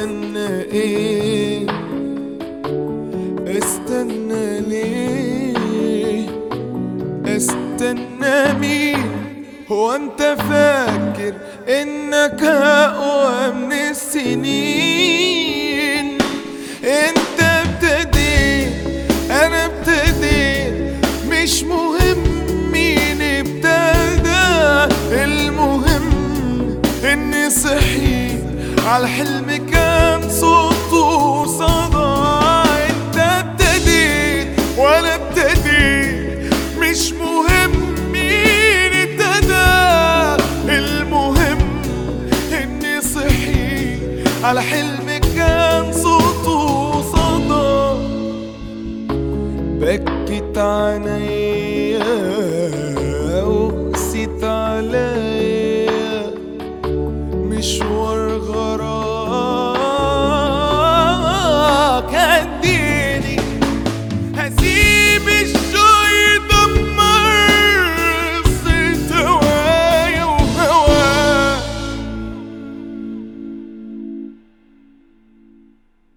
استنى ايه استنى ليه استنى مين هو انت فاكر انك اقوى من السنين انت ابتديت انا ابتديت مش مهم مين ابتدى المهم اني صحيت على حلم كان صوته صدى انت ابتديت وانا ابتديت مش مهم مين ابتدى المهم اني صحيت على حلم كان صوته صدى بكت عينيا وقست عليا مشوار